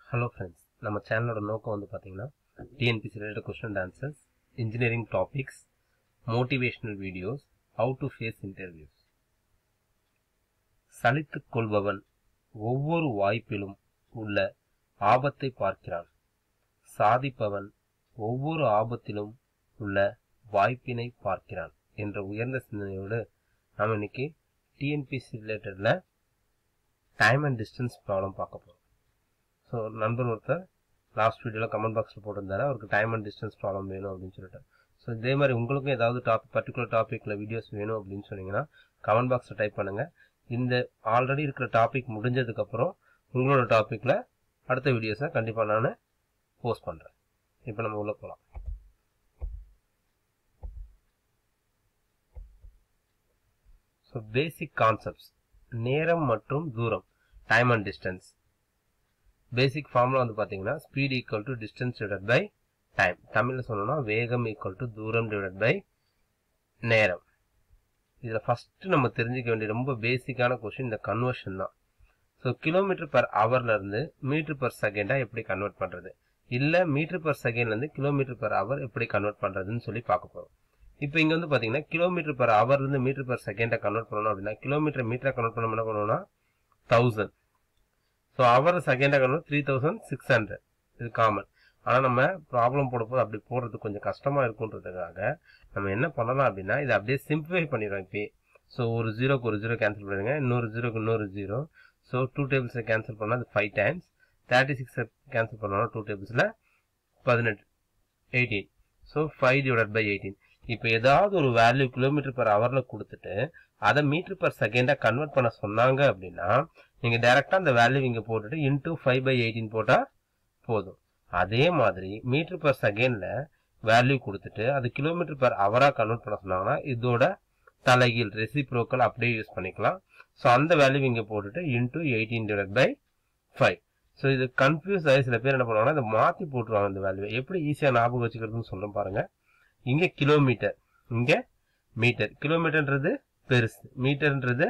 Hello friends நம்ம சேனலோட நோக்கம் வந்து பார்த்தீங்கன்னா TNPC related question and answers engineering topics motivational videos how to face interviews சலித்துக் கொள்பவன் ஒவ்வொரு வாய்ப்பிலும் உள்ள ஆபத்தை பார்க்கிறான் சாதிப்பவன் ஒவ்வொரு ஆபத்திலும் உள்ள வாய்ப்பினை பார்க்கிறான் என்ற உயர்ந்த சிந்தனையோடு நாம் இன்னைக்கு டிஎன்பிசி ரிலேட்டடில் டைம் அண்ட் டிஸ்டன்ஸ் ப்ராப்ளம் பார்க்க போகிறோம் ஸோ நண்பர் ஒருத்தர் லாஸ்ட் வீடியோவில் கமெண்ட் பாக்ஸில் போட்டிருந்தாரு அவருக்கு டைம் அண்ட் டிஸ்டன்ஸ் ப்ராப்ளம் வேணும் அப்படின்னு சொல்லிட்டு ஸோ இதே மாதிரி உங்களுக்கும் ஏதாவது டாபிக் பர்டிகுலர் டாப்பிக்கில் வீடியோஸ் வேணும் அப்படின்னு சொன்னீங்கன்னா கமெண்ட் பாக்ஸில் டைப் பண்ணுங்கள் இந்த ஆல்ரெடி இருக்கிற டாபிக் முடிஞ்சதுக்கப்புறம் உங்களோட டாப்பிக்கில் அடுத்த வீடியோஸை கண்டிப்பாக நான் போஸ்ட் பண்ணுறேன் இப்போ நம்ம உள்ளே போகலாம் ஸோ பேசிக் கான்செப்ட்ஸ் நேரம் மற்றும் தூரம் time and distance basic formula வந்து பார்த்தீங்கன்னா speed equal to distance divide by time தமிழில் சொல்லணும்னா வேகம் ஈக்குவல் டு தூரம் டிவைட் பை நேரம் இதில் ஃபஸ்ட்டு நம்ம தெரிஞ்சுக்க வேண்டிய ரொம்ப பேசிக்கான கொஷின் இந்த கன்வர்ஷன் தான் ஸோ கிலோமீட்டர் பர் ஹவர்ல இருந்து மீட்டர் பர் செகண்டாக எப்படி கன்வெர்ட் பண்ணுறது இல்லை மீட்டர் பர் செகண்ட்லேருந்து கிலோமீட்டர் பர் ஹவர் எப்படி கன்வெர்ட் பண்ணுறதுன்னு சொல்லி பார்க்க போகிறோம் இப்போ இங்கே வந்து பார்த்தீங்கன்னா கிலோமீட்டர் பர் ஹவர்லேருந்து மீட்டர் பர் செகண்டை கன்வெர்ட் பண்ணணும் அப்படின்னா கிலோமீட்டர் மீட்டரை கன்வெர்ட் பண்ண என்ன பண்ணணும்னா தௌசண்ட் ஸோ அவர் செகண்டை convert three thousand six hundred இது காமன் ஆனால் நம்ம ப்ராப்ளம் போடும்போது அப்படி போடுறது கொஞ்சம் கஷ்டமாக இருக்குன்றதுக்காக நம்ம என்ன பண்ணலாம் அப்படின்னா இதை அப்படியே சிம்பிளை பண்ணிடுறோம் இப்போ ஸோ ஒரு ஜீரோக்கு ஒரு ஜீரோ கேன்சல் பண்ணிடுங்க இன்னொரு ஜீரோக்கு இன்னொரு ஜீரோ ஸோ டூ டேபிள்ஸை கேன்சல் பண்ணால் அது ஃபைவ் டைம்ஸ் தேர்ட்டி சிக்ஸை கேன்சல் பண்ணோம்னா டூ டேபிள்ஸில் பதினெட்டு eighteen so five divide by eighteen இப்போ ஏதாவது ஒரு வேல்யூ கிலோமீட்டர் பர் ஹவரில் கொடுத்துட்டு அதை மீட்டர் பர் செகண்டாக கன்வெர்ட் பண்ண சொன்னாங்க அப்படின்னா நீங்கள் டைரெக்டாக அந்த வேல்யூ இங்கே போட்டுட்டு இன்டூ ஃபைவ் பை எயிட்டீன் போட்டால் போதும் அதே மாதிரி மீட்டர் பர் செகண்டில் வேல்யூ கொடுத்துட்டு அது கிலோமீட்டர் பர் ஹவராக கன்வெர்ட் பண்ண சொன்னாங்கன்னா இதோட தலைகீழ் ரெசிப்ரோக்கல் அப்படியே யூஸ் பண்ணிக்கலாம் ஸோ அந்த வேல்யூ இங்கே போட்டுட்டு into eighteen divide by five so இது கன்ஃபியூஸ் ஆகி சில பேர் என்ன பண்ணுவாங்கன்னா இதை மாற்றி போட்டுருவாங்க இந்த வேல்யூ எப்படி ஈஸியாக ஞாபகம் வச்சுக்கிறதுன்னு சொல்கிறேன் பாருங்க இங்கே கிலோமீட்டர் இங்கே மீட்டர் கிலோமீட்டர்ன்றது பெருசு மீட்டர்ன்றது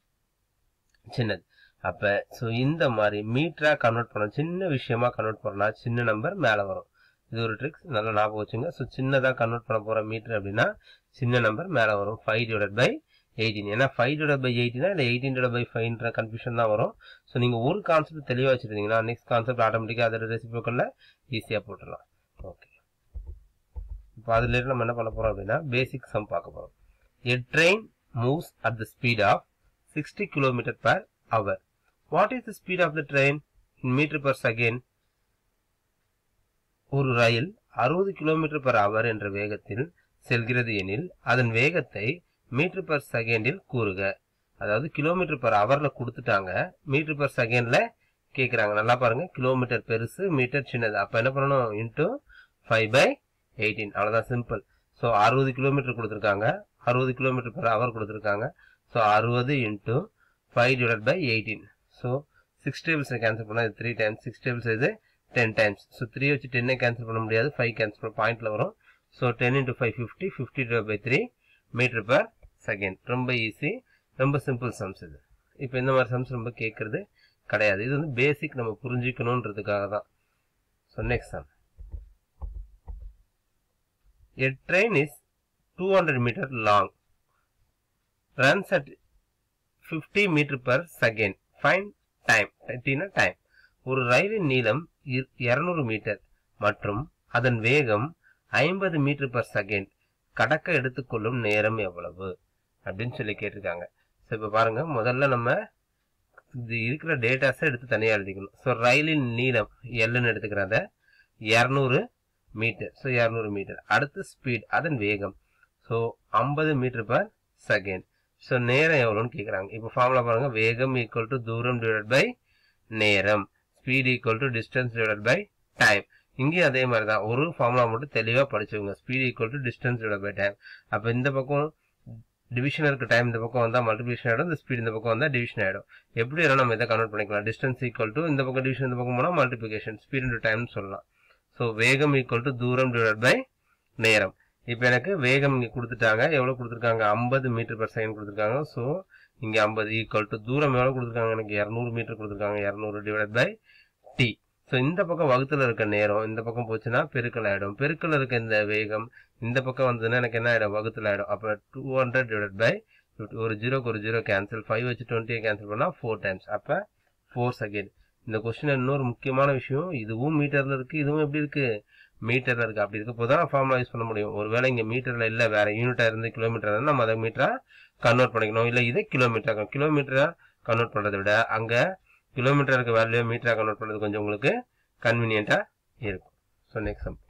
சின்னது அப்போ ஸோ இந்த மாதிரி மீட்டராக கன்வெர்ட் பண்ண சின்ன விஷயமா கன்வெர்ட் பண்ணலாம் சின்ன நம்பர் மேலே வரும் இது ஒரு ட்ரிக்ஸ் நல்லா ஞாபகம் வச்சுங்க ஸோ சின்னதாக கன்வெர்ட் பண்ண போகிற மீட்டர் அப்படின்னா சின்ன நம்பர் மேலே வரும் ஃபைவ் டிவைட் பை எயிட்டீன் ஏன்னா ஃபைவ் டிவைட் பை எயிட்டினா இல்லை எயிட்டீன் டிவைட் பை ஃபைவ்ன்ற கன்ஃபியூஷன் தான் வரும் ஸோ நீங்கள் ஒரு கான்செப்ட் தெளிவாக வச்சுருந்தீங்கன்னா நெக்ஸ்ட் கான்செப்ட் ஆட்டோமேட்டிக்காக அதோட ரெசிபிக்கல்ல ஈஸியாக போட்டுடலாம் ஓகே இப்போ அதுல நம்ம என்ன பண்ண போறோம் அப்படின்னா பேசிக் சம் பார்க்க போறோம் a train moves at the speed of sixty kilometre per hour what is the speed of the train in metre per second ஒரு ரயில் அறுபது கிலோமீட்டர் பர் அவர் என்ற வேகத்தில் செல்கிறது எனில் அதன் வேகத்தை மீட்டர் பர் செகண்டில் கூறுக அதாவது கிலோமீட்டர் பர் ஹவர்ல கொடுத்துட்டாங்க மீட்டர் பர் செகண்ட்ல கேட்குறாங்க நல்லா பாருங்க கிலோமீட்டர் பெருசு மீட்டர் சின்னது அப்ப என்ன பண்ணணும் இன்டூ ஃபைவ் பை எயிட்டீன் அவ்வளோதான் சிம்பிள் ஸோ அறுபது கிலோமீட்டர் கொடுத்துருக்காங்க அறுபது கிலோமீட்டர் பர் ஹவர் கொடுத்துருக்காங்க ஸோ அறுபது into five divide by eighteen so six டேபிள்ஸை கேன்சல் பண்ணால் இது த்ரீ டைம்ஸ் சிக்ஸ் டேபிள்ஸ் இது டென் டைம்ஸ் ஸோ த்ரீ வச்சு டென்னே கேன்சல் பண்ண முடியாது ஃபைவ் கேன்சல் பண்ண பாயிண்ட்ல வரும் so ten into five fifty fifty divide by three metre per second ரொம்ப ஈஸி ரொம்ப சிம்பிள் சம்ஸ் இது இப்போ இந்த மாதிரி சம்ஸ் ரொம்ப கேட்கறது கிடையாது இது வந்து பேசிக் நம்ம புரிஞ்சுக்கணுன்றதுக்காக தான் so next sum A train is 200 meter long, runs at 50 meter per second. Find time. Tina time. ஒரு ரயிலின் நீளம் 200 மீட்டர் மற்றும் அதன் வேகம் 50 மீட்டர் பர் செகண்ட் கடக்க எடுத்துக்கொள்ளும் நேரம் எவ்வளவு அப்படின்னு சொல்லி கேட்டிருக்காங்க ஸோ இப்போ பாருங்க முதல்ல நம்ம இது இருக்கிற டேட்டாஸை எடுத்து தனியாக எழுதிக்கணும் ஸோ ரயிலின் நீளம் எல்லுன்னு எடுத்துக்கிறத இரநூறு மீட்டர் ஸோ இரநூறு மீட்டர் அடுத்து ஸ்பீட் அதன் வேகம் ஸோ ஐம்பது மீட்டர் பர் செகண்ட் ஸோ நேரம் எவ்வளோன்னு கேட்குறாங்க இப்போ ஃபார்முலா பாருங்க வேகம் ஈக்குவல் டு தூரம் டிவைட் பை நேரம் speed equal to distance divide by time இங்கேயும் அதே மாதிரி தான் ஒரு ஃபார்முலா மட்டும் தெளிவாக படிச்சுக்கோங்க speed equal to distance divide by time அப்போ இந்த பக்கம் டிவிஷன் இருக்க டைம் இந்த பக்கம் வந்தால் மல்டிபிகேஷன் ஆகிடும் இந்த ஸ்பீட் இந்த பக்கம் வந்தால் டிவிஷன் ஆகிடும் எப்படி வேணால் நம்ம இதை கன்வெர்ட் பண்ணிக்கலாம் டிஸ்டன்ஸ் ஈக்குவல் டு இந்த பக்கம் டிவிஷன் இந்த பக்கம் போனால் மல்டிபிகேஷன் ஸ்பீட் இன்டு டைம்னு சொல்லலாம் ஸோ வேகம் ஈக்குவல் டு தூரம் டிவைட் பை நேரம் இப்போ எனக்கு வேகம் இங்கே கொடுத்துட்டாங்க எவ்வளோ கொடுத்துருக்காங்க ஐம்பது மீட்டர் பர் செகண்ட் கொடுத்துருக்காங்க ஸோ இங்கே ஐம்பது ஈக்குவல் டு தூரம் எவ்வளோ கொடுத்துருக்காங்க எனக்கு இரநூறு மீட்டர் கொடுத்துருக்காங்க இரநூறு டிவைட் பை டி ஸோ இந்த பக்கம் வகுத்துல இருக்க நேரம் இந்த பக்கம் போச்சுன்னா பெருக்கல் ஆயிடும் பெருக்கல் இருக்க இந்த வேகம் இந்த பக்கம் வந்ததுன்னா எனக்கு என்ன ஆயிடும் வகுத்துல ஆயிடும் அப்போ டூ ஹண்ட்ரட் டிவைட் பை ஒரு ஜீரோக்கு ஒரு ஜீரோ கேன்சல் ஃபைவ் வச்சு டுவெண்ட்டியை கேன்சல் பண்ணா ஃபோர் டைம்ஸ் அப்போ ஃபோர் செகண்ட் இந்த கொஸ்டின் இன்னொரு முக்கியமான விஷயம் இதுவும் மீட்டர்ல இருக்கு இதுவும் எப்படி இருக்கு மீட்டர்ல இருக்கு அப்படி இருக்க போதான் ஃபார்முலா யூஸ் பண்ண முடியும் ஒருவேளை இங்க மீட்டர்ல இல்ல வேற யூனிட்டா இருந்து கிலோமீட்டர் இருந்தா நம்ம அதை மீட்டரா கன்வெர்ட் பண்ணிக்கணும் இல்ல இதை கிலோமீட்டரா கிலோமீட்டரா கன்வெர்ட் பண்றதை விட அங்க கிலோமீட்டர் இருக்க வேல்யூ மீட்டரா கன்வெர்ட் பண்றது கொஞ்சம் உங்களுக்கு கன்வீனியன்ட்டா இருக்கும் so next sum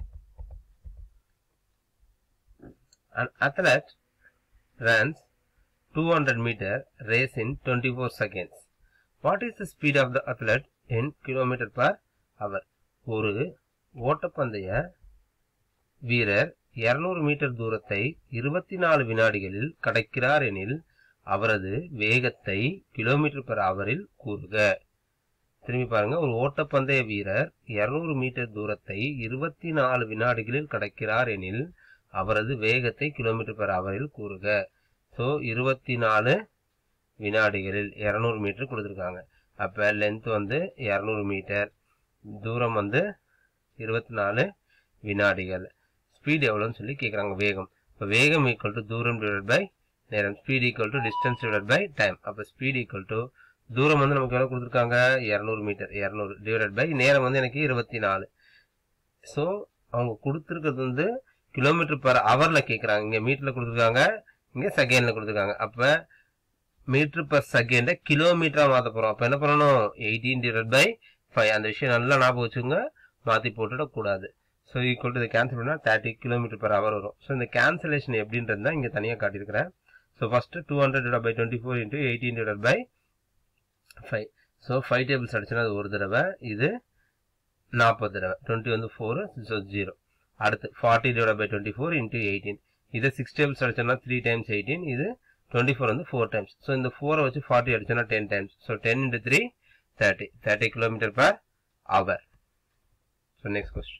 An athlete runs 200 meter race in 24 seconds. What is the speed of the athlete in kilometer per hour? ஒரு ஓட்டப்பந்தய வீரர் 200 மீட்டர் தூரத்தை 24 வினாடிகளில் கடக்கிறார் எனில் அவரது வேகத்தை கிலோமீட்டர் பெர் அவரில் கூறுக திரும்பி பாருங்க ஒரு ஓட்டப்பந்தய வீரர் 200 மீட்டர் தூரத்தை 24 வினாடிகளில் கடக்கிறார் எனில் அவரது வேகத்தை கிலோமீட்டர் பெர் அவரில் கூறுக ஸோ இருபத்தி நாலு வினாடிகளில் இரநூறு மீட்டர் கொடுத்துருக்காங்க அப்போ லென்த் வந்து இரநூறு மீட்டர் தூரம் வந்து இருபத்தி நாலு வினாடிகள் ஸ்பீட் எவ்வளோன்னு சொல்லி கேட்குறாங்க வேகம் இப்போ வேகம் ஈக்குவல் டு தூரம் டிவைட் பை நேரம் speed equal to distance divide by time அப்போ ஸ்பீட் ஈக்குவல் டு தூரம் வந்து நமக்கு எவ்வளோ கொடுத்துருக்காங்க இரநூறு மீட்டர் இரநூறு டிவைட் பை நேரம் வந்து எனக்கு இருபத்தி நாலு ஸோ அவங்க கொடுத்துருக்கிறது வந்து கிலோமீட்டர் பர் ஹவர்ல கேட்குறாங்க இங்கே மீட்டரில் கொடுத்துருக்காங்க இங்கே செகண்டில் கொடுத்துருக்காங்க அப்போ மீட்டர் பர் செகண்டை கிலோமீட்டரா மாற்ற போகிறோம் அப்போ என்ன பண்ணணும் எயிட்டீன் டிவைட் பை ஃபைவ் அந்த விஷயம் நல்லா ஞாபகம் வச்சுங்க மாற்றி போட்டுடக்கூடாது ஸோ ஈக்குவல் டு இதை கேன்சல் பண்ணால் தேர்ட்டி கிலோமீட்டர் பர் ஹவர் வரும் ஸோ இந்த கேன்சலேஷன் எப்படின்றது தான் இங்கே தனியாக காட்டியிருக்கிறேன் so first two hundred divide by twenty four into eighteen divide by five so five tables அடிச்சுன்னா அது ஒரு தடவை இது நாற்பது தடவை டுவெண்ட்டி வந்து ஃபோர் ஸோ ஜீரோ அடுத்து forty divide by twenty four into eighteen இதை சிக்ஸ் டேபிள்ஸ் அடிச்சோம்னா த்ரீ டைம்ஸ் எயிட்டீன் இது டுவெண்ட்டி ஃபோர் வந்து ஃபோர் டைம்ஸ் ஸோ இந்த ஃபோரை வச்சு ஃபார்ட்டி அடிச்சோன்னா ten times so ten into three thirty thirty kilometre per hour so next question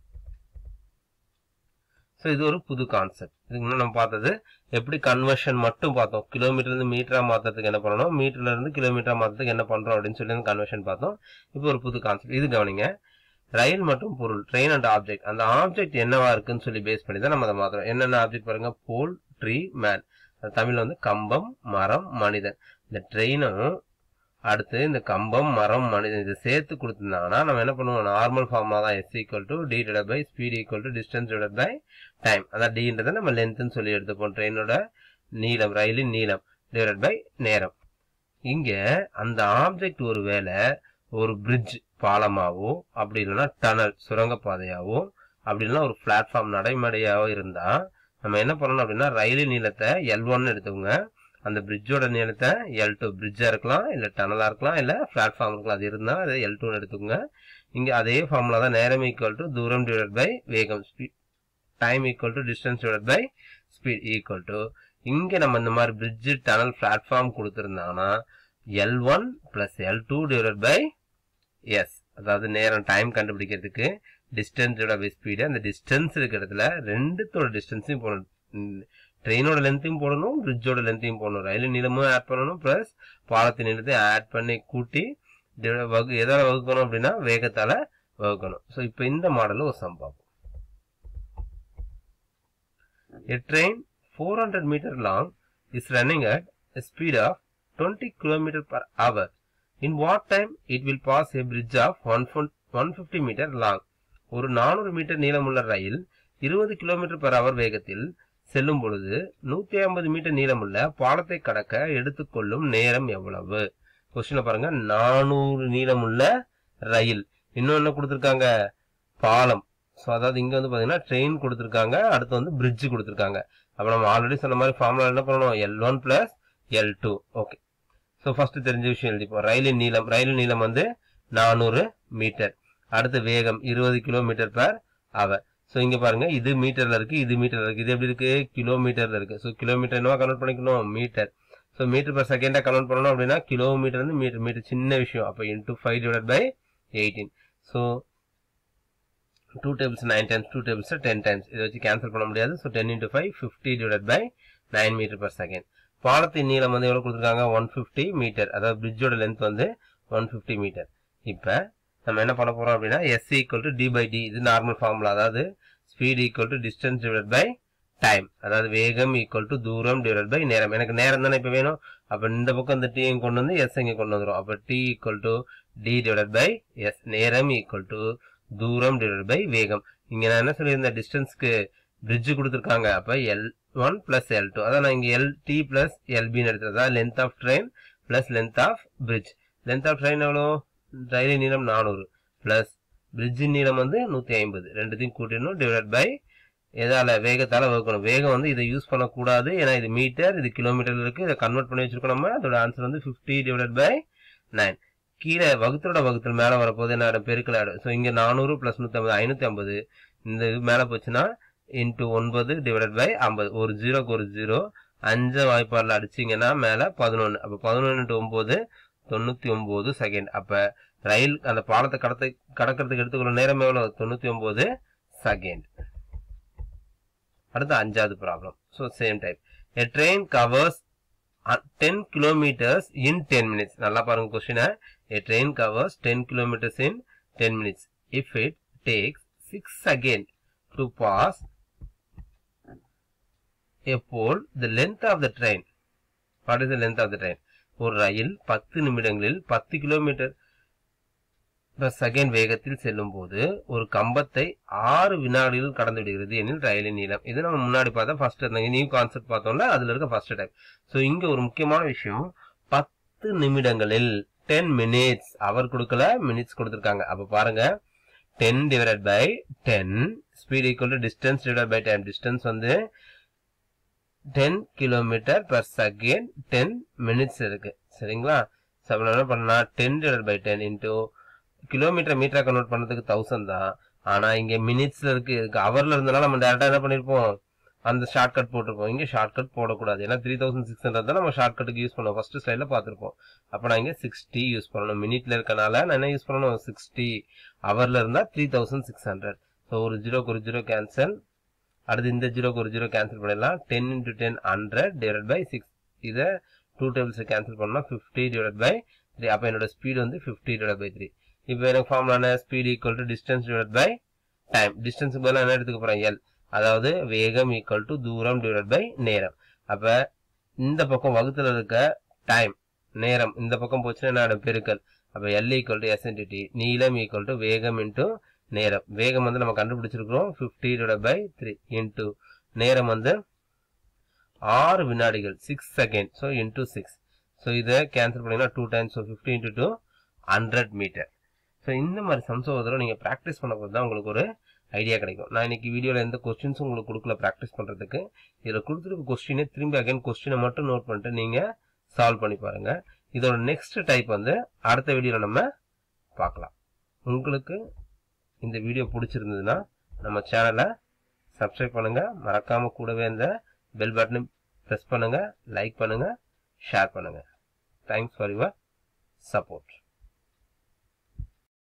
so இது ஒரு புது கான்செப்ட் இதுக்கு முன்னாடி நம்ம பார்த்தது எப்படி கன்வர்ஷன் மட்டும் பார்த்தோம் கிலோமீட்டர் இருந்து மீட்டரா மாத்துறதுக்கு என்ன பண்ணணும் மீட்டர்ல இருந்து கிலோமீட்டரா மாத்துறதுக்கு என்ன பண்றோம் அப்படின்னு சொல்லி கன்வர்ஷன் பார்த்தோம் இப்போ ஒரு புது கான்செப்ட் இது கவனிங்க ரயில் மற்றும் பொருள் ட்ரெயின் அண்ட் ஆப்ஜெக்ட் அந்த ஆப்ஜெக்ட் என்னவா இருக்குன்னு சொல்லி பேஸ் பண்ணி தான் நம்ம அதை மாத்துறோம் என்னென்ன ஆப்ஜெக்ட் பாருங்க போல் ட்ரீ மேன் தமிழ்ல வந்து கம்பம் மரம் மனிதன் இந்த ட்ரெயினும் அடுத்து இந்த கம்பம் மரம் மனிதன் இதை சேர்த்து கொடுத்துருந்தாங்கன்னா நம்ம என்ன பண்ணுவோம் நார்மல் ஃபார்மா தான் S equal to D divide by speed equal to distance divide by time அதான் டின்றதை நம்ம லென்த்னு சொல்லி எடுத்துப்போம் ட்ரெயினோட நீளம் ரயிலின் நீளம் டிவைட் பை நேரம் இங்க அந்த ஆப்ஜெக்ட் ஒரு வேலை ஒரு பிரிட்ஜ் பாலமாவோ அப்படி இல்லைன்னா டனல் சுரங்கப்பாதையாவோ அப்படி இல்லைன்னா ஒரு பிளாட்ஃபார்ம் நடைமடையாவோ இருந்தா நம்ம என்ன பண்ணணும் அப்படின்னா ரயிலின் நீளத்தை எல் ஒன்னு எடுத்துக்கோங்க அந்த பிரிட்ஜோட நீளத்தை எல் டூ பிரிட்ஜா இருக்கலாம் இல்ல டனலா இருக்கலாம் இல்ல பிளாட்ஃபார்ம் இருக்கலாம் அது இருந்தா அதை எல் டூன்னு எடுத்துக்கோங்க இங்க அதே ஃபார்முலா தான் நேரம் ஈக்குவல் டு தூரம் டிவைட் பை வேகம் speed time equal to distance divide by speed equal to இங்க நம்ம இந்த மாதிரி பிரிட்ஜ் டனல் பிளாட்ஃபார்ம் கொடுத்துருந்தாங்கன்னா L one plus L two divide by S அதாவது நேரம் டைம் கண்டுபிடிக்கிறதுக்கு டிஸ்டன்ஸ் பை ஸ்பீடு அந்த டிஸ்டன்ஸ் இருக்கிற இடத்துல ரெண்டுத்தோட டிஸ்டன்ஸையும் போடணும் ட்ரெயினோட லென்த்தையும் போடணும் பிரிட்ஜோட லென்த்தையும் போடணும் ரயில் நீளமும் ஆட் பண்ணணும் பிளஸ் பாலத்தின் நீளத்தையும் ஆட் பண்ணி கூட்டி வகு எதால வகுக்கணும் அப்படின்னா வேகத்தால வகுக்கணும் ஸோ இப்போ இந்த மாடல் ஒரு சம் பார்ப்போம் A train 400 meter long is running at a speed of 20 km per hour. In what time it will pass a bridge of 150 meter long? ஒரு 400 மீட்டர் நீளமுள்ள ரயில் 20 கிலோமீட்டர் பெர் அவர் வேகத்தில் செல்லும் பொழுது 150 மீட்டர் நீளமுள்ள பாலத்தை கடக்க எடுத்துக்கொள்ளும் நேரம் எவ்வளவு கொஸ்டின்ல பாருங்க 400 நீளமுள்ள ரயில் இன்னும் என்ன கொடுத்திருக்காங்க பாலம் ஸோ அதாவது இங்க வந்து பாத்தீங்கன்னா ட்ரெயின் கொடுத்துருக்காங்க அடுத்து வந்து பிரிட்ஜ் கொடுத்துருக்காங்க அப்ப நம்ம ஆல்ரெடி சொன்ன மாதிரி ஃபார்முலா என்ன பண்ணணும் L one plus L two okay so first தெரிஞ்ச விஷயம் எழுதிப்போம் ரயிலின் நீளம் ரயிலின் நீளம் வந்து நானூறு மீட்டர் அடுத்து வேகம் இருபது கிலோமீட்டர் per அவர் ஸோ இங்க பாருங்க இது மீட்டர்ல இருக்கு இது மீட்டர்ல இருக்கு இது எப்படி இருக்கு கிலோமீட்டர்ல இருக்கு ஸோ கிலோமீட்டர் என்னவா கன்வெர்ட் பண்ணிக்கணும் மீட்டர் ஸோ மீட்டர் per செகண்டா கன்வெர்ட் பண்ணணும் அப்படின்னா கிலோமீட்டர் வந்து மீட்டர் மீட்டர் சின்ன விஷயம் அப்போ into five divide by eighteen so two tables nine times two tables ten times இதை வச்சு கேன்சல் பண்ண முடியாது so ten into five fifty divide by nine metre per second பாலத்தின் நீளம் வந்து எவ்வளவு கொடுத்துருக்காங்க ஒன் ஃபிஃப்டி மீட்டர் அதாவது பிரிட்ஜோட லென்த் வந்து ஒன் ஃபிஃப்டி மீட்டர் இப்போ நம்ம என்ன பண்ண போறோம் அப்படின்னா S equal to D by T இது நார்மல் ஃபார்முலா அதாவது speed equal to distance divide by time அதாவது வேகம் ஈக்குவல் டு தூரம் டிவைட் பை நேரம் எனக்கு நேரம் தானே இப்போ வேணும் அப்ப இந்த பக்கம் இந்த டி கொண்டு வந்து எஸ் இங்க கொண்டு வந்துரும் அப்ப T equal to D divide by S நேரம் ஈக்குவல் டு தூரம் டிவைட் பை வேகம் இங்க நான் என்ன சொல்லியிருந்தேன் டிஸ்டன்ஸ்க்கு பிரிட்ஜ் கொடுத்துருக்காங்க அப்ப L one plus L two அதான் நான் இங்க எல் டி பிளஸ் எல்பின்னு எடுத்தது அதாவது length of train plus length of bridge length of train எவ்வளோ ரயிலின் நீளம் நானூறு பிளஸ் பிரிட்ஜின் நீளம் வந்து நூத்தி ஐம்பது ரெண்டுத்தையும் கூட்டிடணும் டிவைட் பை எதால வேகத்தால வகுக்கணும் வேகம் வந்து இதை யூஸ் பண்ணக்கூடாது ஏன்னா இது மீட்டர் இது கிலோமீட்டர் இருக்கு இதை கன்வெர்ட் பண்ணி வச்சிருக்கோம் நம்ம அதோட ஆன்சர் வந்து பிப்டி டிவைட் பை நைன் கீழே வகுத்தலோட வகுத்தல் மேல வரப்போது என்ன பெருக்கல் ஆடும் ஸோ இங்க நானூறு பிளஸ் நூத்தி ஐம்பது ஐநூத்தி ஐம்பது இந்த இது மேல போச்சுன்னா இன்டூ ஒன்பது டிவைட் பை ஐம்பது ஒரு ஜீரோக்கு ஒரு ஜீரோ அஞ்சு வாய்ப்பாடுல அடிச்சீங்கன்னா மேல பதினொன்னு அப்ப பதினொன்னு இன்ட்டு ஒன்பது தொண்ணூத்தி ஒன்பது செகண்ட் அப்ப ரயில் அந்த பாலத்தை கடத்த கடக்கிறதுக்கு எடுத்துக்கொள்ள நேரம் எவ்வளவு தொண்ணூத்தி ஒன்பது செகண்ட் அடுத்து அஞ்சாவது problem so same type a train covers ten kilometres in ten minutes நல்லா பாருங்க கொஸ்டினை a train covers ten kilometres in ten minutes if it takes six second to pass a pole the length of the train what is the length of the train ஒரு ரயில் பத்து நிமிடங்களில் பத்து kilometre second வேகத்தில் செல்லும் போது ஒரு கம்பத்தை ஆறு வினாடிகள் கடந்து விடுகிறது எனில் ரயிலின் நீளம் இது நம்ம முன்னாடி பார்த்தா ஃபர்ஸ்ட் நியூ கான்செப்ட் பார்த்தோம்ல அதுல இருக்க ஃபர்ஸ்ட் டைப் ஸோ இங்க ஒரு முக்கியமான விஷயம் பத்து நிமிடங்களில் டென் மினிட்ஸ் அவர் கொடுக்கல மினிட்ஸ் கொடுத்துருக்காங்க அப்ப பாருங்க ten divide by ten speed equal to distance divide by time distance வந்து ten kilometre per second ten minutes இருக்கு சரிங்களா ஸோ அப்போ என்ன பண்ணா ten divide by ten into kilometre மீட்டரா கன்வெர்ட் பண்ணதுக்கு தௌசண்ட் தான் ஆனா இங்க மினிட்ஸ்ல இருக்கு இதுக்கு ஹவர்ல இருந்தனால நம்ம டேரக்டா என்ன பண்ணிருப்போம் அந்த ஷார்ட் கட் போட்டிருப்போம் இங்க ஷார்ட் கட் போடக்கூடாது ஏன்னா த்ரீ தௌசண்ட் சிக்ஸ் ஹண்ட்ரட் தான் நம்ம ஷார்ட் கட்டுக்கு யூஸ் பண்ணுவோம் ஃபர்ஸ்ட் ஸ்லைட்ல பார்த்திருப்போம் அப்ப நான் இங்க சிக்ஸ்டி யூஸ் பண்ணணும் மினிட்ல இருக்கனால நான் என்ன யூஸ் பண்ணணும் சிக்ஸ்டி ஹவர்ல இருந்தா three thousand six hundred so ஒரு ஜீரோக்கு ஒரு ஜீரோ கேன்சல் அடுத்து இந்த ஜீரோக்கு ஒரு ஜீரோ கேன்சல் பண்ணிடலாம் ten into ten hundred divide by six இதை டூ டேபிள்ஸ் கேன்சல் பண்ணா ஃபிஃப்டி டிவைட் பை த்ரீ அப்போ என்னோட ஸ்பீடு வந்து ஃபிஃப்டி டிவைட் பை த்ரீ இப்போ எனக்கு formula speed equal to distance divide by time டிஸ்டன்ஸுக்கு பதிலாக என்ன எடுத்துக்க போறேன் எல் அதாவது வேகம் ஈக்குவல் டு தூரம் டிவைட் பை நேரம் அப்ப இந்த பக்கம் வகுத்துல இருக்க டைம் நேரம் இந்த பக்கம் போச்சுன்னா என்ன ஆயிடும் பெருக்கல் அப்ப எல் ஈக்குவல் டு எஸ்என்டிடி நீளம் ஈக்குவல் டு வேகம் இன்டூ நேரம் வேகம் வந்து நம்ம கண்டுபிடிச்சிருக்கிறோம் fifty divide by three into நேரம் வந்து ஆறு வினாடிகள் six second so into six so இதை கேன்சல் பண்ணீங்கன்னா two times so fifty into two hundred metre so இந்த மாதிரி சம்ஸ் ஒரு தடவை நீங்கள் ப்ராக்டிஸ் பண்ண போது தான் உங்களுக்கு ஒரு ஐடியா கிடைக்கும் நான் இன்னைக்கு வீடியோவில் எந்த கொஸ்டின்ஸும் உங்களுக்கு கொடுக்கல ப்ராக்டிஸ் பண்ணுறதுக்கு இதில் கொடுத்துருக்க கொஸ்டினை திரும்பி அகைன் கொஸ்டினை மட்டும் நோட் பண்ணிட்டு நீங்கள் சால்வ் பண்ணி பாருங்க இதோட நெக்ஸ்ட் டைப் வந்து அடுத்த வீடியோவில் நம்ம பார்க்கலாம் உங்களுக்கு இந்த வீடியோ பிடிச்சிருந்ததுன்னா நம்ம சேனலை சப்ஸ்கிரைப் பண்ணுங்க மறக்காம கூடவே இந்த பெல் பட்டனை ப்ரெஸ் பண்ணுங்க லைக் பண்ணுங்க ஷேர் பண்ணுங்க தேங்க்ஸ் ஃபார் யுவர் சப்போர்ட்